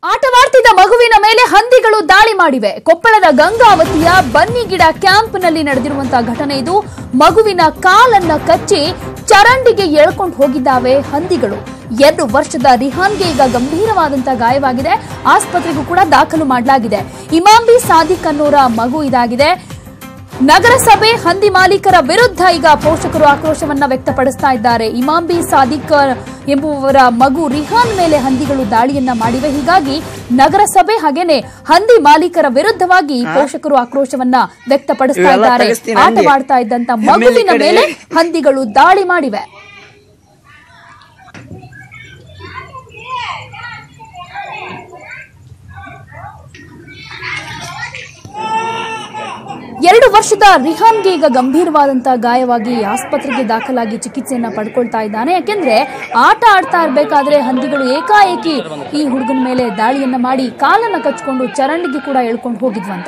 ಆಟವಾಡ್ತಿದ್ದ ಮಗುವಿನ ಮೇಲೆ ಹಂದಿಗಳು ದಾಳಿ ಮಾಡಿವೆ ಕೊಪ್ಪಳದ ಗಂಗಾವತಿಯ ಬನ್ನಿಗಿಡ ಕ್ಯಾಂಪ್ನಲ್ಲಿ ನಡೆದಿರುವಂತಹ ಘಟನೆ ಇದು ಮಗುವಿನ ಕಾಲನ್ನ ಕಚ್ಚಿ ಚರಂಡಿಗೆ ಎಳ್ಕೊಂಡು ಹೋಗಿದ್ದಾವೆ ಹಂದಿಗಳು ಎರಡು ವರ್ಷದ ರಿಹಾನ್ಗೆ ಈಗ ಗಂಭೀರವಾದಂತಹ ಗಾಯವಾಗಿದೆ ಆಸ್ಪತ್ರೆಗೂ ಕೂಡ ದಾಖಲು ಮಾಡಲಾಗಿದೆ ಇಮಾಂಬಿ ಸಾದಿಕ್ ಅನ್ನೋರ ಮಗು ಇದಾಗಿದೆ ನಗರಸಭೆ ಹಂದಿ ಮಾಲೀಕರ ವಿರುದ್ಧ ಈಗ ಪೋಷಕರು ಆಕ್ರೋಶವನ್ನ ವ್ಯಕ್ತಪಡಿಸ್ತಾ ಇದ್ದಾರೆ ಇಮಾಂಬಿ ಸಾದಿಕ್ ಎಂಬುವವರ ಮಗು ರಿಹಾನ್ ಮೇಲೆ ಹಂದಿಗಳು ದಾಳಿಯನ್ನ ಮಾಡಿವೆ ಹೀಗಾಗಿ ನಗರಸಭೆ ಹಾಗೇನೆ ಹಂದಿ ಮಾಲೀಕರ ವಿರುದ್ಧವಾಗಿ ಪೋಷಕರು ಆಕ್ರೋಶವನ್ನ ವ್ಯಕ್ತಪಡಿಸ್ತಾ ಇವೆಲ್ಲ ಇದ್ದಾರೆ ತೆಗೆಸ್ತೀನಿ ಹಂದಿ. ಆಟವಾಡ್ತಾ ಇದ್ದಂತ ಎಮ್ಮೆಲ್ ಮಗುವಿನ ಕಡೆ ಮೇಲೆ ಹಂದಿಗಳು ದಾಳಿ ಮಾಡಿವೆ ಎರಡು ವರ್ಷದ ರಿಹಾನ್ಗೆ ಈಗ ಗಂಭೀರವಾದಂತಹ ಗಾಯವಾಗಿ ಆಸ್ಪತ್ರೆಗೆ ದಾಖಲಾಗಿ ಚಿಕಿತ್ಸೆಯನ್ನ ಪಡ್ಕೊಳ್ತಾ ಇದ್ದಾನೆ ಯಾಕೆಂದ್ರೆ ಆಟ ಆಡ್ತಾ ಇರ್ಬೇಕಾದ್ರೆ ಹಂದಿಗಳು ಏಕಾಏಕಿ ಈ ಹುಡುಗನ ಮೇಲೆ ದಾಳಿಯನ್ನ ಮಾಡಿ ಕಾಲನ್ನ ಕಚ್ಕೊಂಡು ಚರಂಡಿಗೆ ಕೂಡ ಎಳ್ಕೊಂಡು ಹೋಗಿದ್ವಂತೆ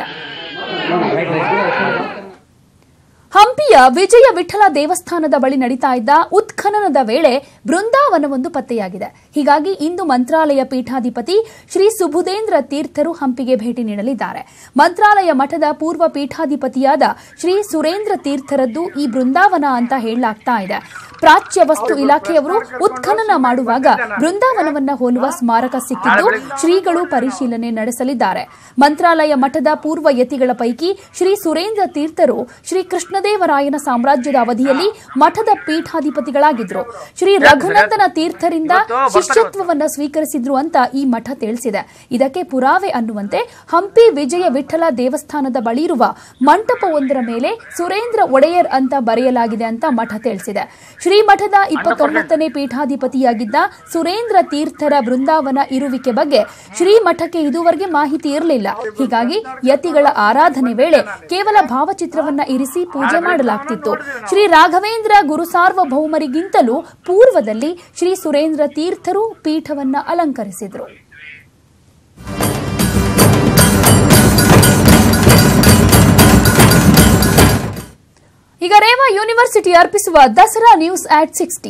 ಹಂಪಿಯ ವಿಜಯ ವಿಠಲ ದೇವಸ್ಥಾನದ ಬಳಿ ನಡೀತಾ ಇದ್ದ ಉತ್ಖನನದ ವೇಳೆ ಬೃಂದಾವನವೊಂದು ಪತ್ತೆಯಾಗಿದೆ ಹೀಗಾಗಿ ಇಂದು ಮಂತ್ರಾಲಯ ಪೀಠಾಧಿಪತಿ ಶ್ರೀ ಸುಬುಧೇಂದ್ರ ತೀರ್ಥರು ಹಂಪಿಗೆ ಭೇಟಿ ನೀಡಲಿದ್ದಾರೆ ಮಂತ್ರಾಲಯ ಮಠದ ಪೂರ್ವ ಪೀಠಾಧಿಪತಿಯಾದ ಶ್ರೀ ಸುರೇಂದ್ರ ತೀರ್ಥರದ್ದು ಈ ಬೃಂದಾವನ ಅಂತ ಹೇಳಲಾಗ್ತಾ ಇದೆ ಪ್ರಾಚ್ಯ ವಸ್ತು ಇಲಾಖೆಯವರು ಉತ್ಖನನ ಮಾಡುವಾಗ ಬೃಂದಾವನವನ್ನ ಹೋಲುವ ಸ್ಮಾರಕ ಸಿಕ್ಕಿದ್ದು ಶ್ರೀಗಳು ಪರಿಶೀಲನೆ ನಡೆಸಲಿದ್ದಾರೆ ಮಂತ್ರಾಲಯ ಮಠದ ಪೂರ್ವ ಯತಿಗಳ ಪೈಕಿ ಶ್ರೀ ಸುರೇಂದ್ರ ತೀರ್ಥರು ಶ್ರೀ ಕೃಷ್ಣದೇವರಾಯನ ಸಾಮ್ರಾಜ್ಯದ ಅವಧಿಯಲ್ಲಿ ಮಠದ ಪೀಠಾಧಿಪತಿಗಳಾಗಿದ್ರು ಶ್ರೀ ರಘುನಂದನ ತೀರ್ಥರಿಂದ ಶಿಷ್ಯತ್ವವನ್ನ ಸ್ವೀಕರಿಸಿದ್ರು ಅಂತ ಈ ಮಠ ತಿಳಿಸಿದೆ ಇದಕ್ಕೆ ಪುರಾವೆ ಅನ್ನುವಂತೆ ಹಂಪಿ ವಿಜಯ ವಿಠಲ ದೇವಸ್ಥಾನದ ಬಳಿ ಇರುವ ಮಂಟಪವೊಂದರ ಮೇಲೆ ಸುರೇಂದ್ರ ಒಡೆಯರ್ ಅಂತ ಬರೆಯಲಾಗಿದೆ ಅಂತ ಮಠ ತಿಳಿಸಿದೆ ಶ್ರೀಮಠದ ಇಪ್ಪತ್ತೊಂಬತ್ತನೇ ಪೀಠಾಧಿಪತಿಯಾಗಿದ್ದ ಸುರೇಂದ್ರ ತೀರ್ಥರ ಬೃಂದಾವನ ಇರುವಿಕೆ ಬಗ್ಗೆ ಶ್ರೀಮಠಕ್ಕೆ ಇದುವರೆಗೆ ಮಾಹಿತಿ ಇರಲಿಲ್ಲ ಹೀಗಾಗಿ ಯತಿಗಳ ಆರಾಧನೆ ವೇಳೆ ಕೇವಲ ಭಾವಚಿತ್ರವನ್ನ ಇರಿಸಿ ಪೂಜೆ ಮಾಡಲಾಗ್ತಿತ್ತು ಶ್ರೀ ರಾಘವೇಂದ್ರ ಗುರು ಸಾರ್ವಭೌಮರಿಗಿಂತಲೂ ಪೂರ್ವದಲ್ಲಿ ಶ್ರೀ ಸುರೇಂದ್ರ ತೀರ್ಥರು ಪೀಠವನ್ನ ಅಲಂಕರಿಸಿದ್ರು ಈಗ ರೇವಾ ಯೂನಿವರ್ಸಿಟಿ ಅರ್ಪಿಸುವ ದಸರಾ ನ್ಯೂಸ್ ಆಟ್ ಸಿಕ್ಸ್ಟಿ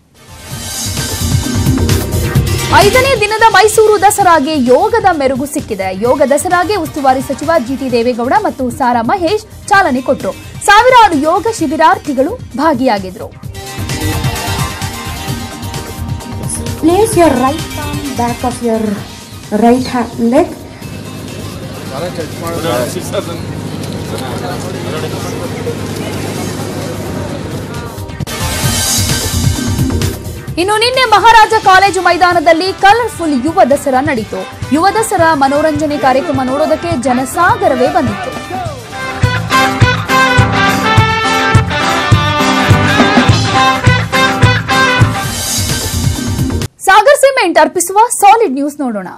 ಐದನೇ ದಿನದ ಮೈಸೂರು ದಸರಾಗೆ ಯೋಗದ ಮೆರುಗು ಸಿಕ್ಕಿದೆ ಯೋಗ ದಸರಾಗೆ ಉಸ್ತುವಾರಿ ಸಚಿವ ಜಿಟಿ ದೇವೇಗೌಡ ಮತ್ತು ಸಾರಾ ಮಹೇಶ್ ಚಾಲನೆ ಕೊಟ್ಟರು ಸಾವಿರಾರು ಯೋಗ ಶಿಬಿರಾರ್ಥಿಗಳು ಭಾಗಿಯಾಗಿದ್ರು Place your right arm back of your right hand leg. ಇನ್ನು ನಿನ್ನೆ ಮಹಾರಾಜ ಕಾಲೇಜು ಮೈದಾನದಲ್ಲಿ ಕಲರ್ಫುಲ್ ಯುವ ದಸರಾ ನಡೆಯಿತು ಯುವ ದಸರಾ ಮನೋರಂಜನೆ ಕಾರ್ಯಕ್ರಮ ನೋಡೋದಕ್ಕೆ ಜನಸಾಗರವೇ ಬಂದಿತ್ತು ಸಾಗರ್ ಸಿಮೆಂಟ್ ಅರ್ಪಿಸುವ ಸಾಲಿಡ್ ನ್ಯೂಸ್ ನೋಡೋಣ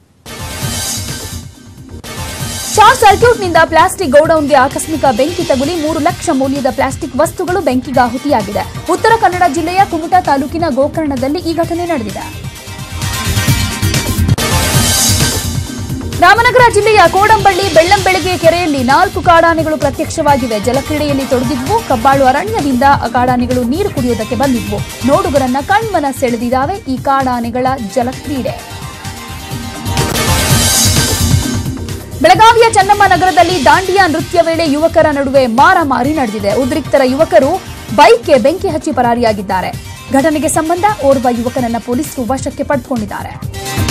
ಶಾರ್ಟ್ ಸರ್ಕ್ಯೂಟ್ನಿಂದ ಪ್ಲಾಸ್ಟಿಕ್ ಗೋಡೌನ್ಗೆ ಆಕಸ್ಮಿಕ ಬೆಂಕಿ ತಗುಲಿ ಮೂರು ಲಕ್ಷ ಮೌಲ್ಯದ ಪ್ಲಾಸ್ಟಿಕ್ ವಸ್ತುಗಳು ಬೆಂಕಿಗಾಹುತಿಯಾಗಿದೆ ಉತ್ತರ ಕನ್ನಡ ಜಿಲ್ಲೆಯ ಕುಮಟಾ ತಾಲೂಕಿನ ಗೋಕರ್ಣದಲ್ಲಿ ಈ ಘಟನೆ ನಡೆದಿದೆ ರಾಮನಗರ ಜಿಲ್ಲೆಯ ಕೋಡಂಬಳ್ಳಿ ಬೆಳ್ಳಂಬೆಳಗ್ಗೆ ಕೆರೆಯಲ್ಲಿ ನಾಲ್ಕು ಕಾಡಾನೆಗಳು ಪ್ರತ್ಯಕ್ಷವಾಗಿವೆ ಜಲಕ್ರೀಡೆಯಲ್ಲಿ ತೊಡಗಿದ್ವು ಕಬ್ಬಾಳು ಅರಣ್ಯದಿಂದ ಆ ಕಾಡಾನೆಗಳು ನೀರು ಕುಡಿಯುವುದಕ್ಕೆ ಬಂದಿದ್ವು ನೋಡುಗರನ್ನ ಕಣ್ಮನ ಸೆಳೆದಿದ್ದಾವೆ ಈ ಕಾಡಾನೆಗಳ ಜಲಕ್ರೀಡೆ ಬೆಳಗಾವಿಯ ಚೆನ್ನಮ್ಮ ನಗರದಲ್ಲಿ ದಾಂಡಿಯಾ ನೃತ್ಯ ವೇಳೆ ಯುವಕರ ನಡುವೆ ಮಾರಾಮಾರಿ ನಡೆದಿದೆ ಉದ್ರಿಕ್ತರ ಯುವಕರು ಬೈಕ್ಗೆ ಬೆಂಕಿ ಹಚ್ಚಿ ಪರಾರಿಯಾಗಿದ್ದಾರೆ ಘಟನೆಗೆ ಸಂಬಂಧ ಓರ್ವ ಯುವಕನನ್ನ ಪೊಲೀಸರು ವಶಕ್ಕೆ ಪಡೆದುಕೊಂಡಿದ್ದಾರೆ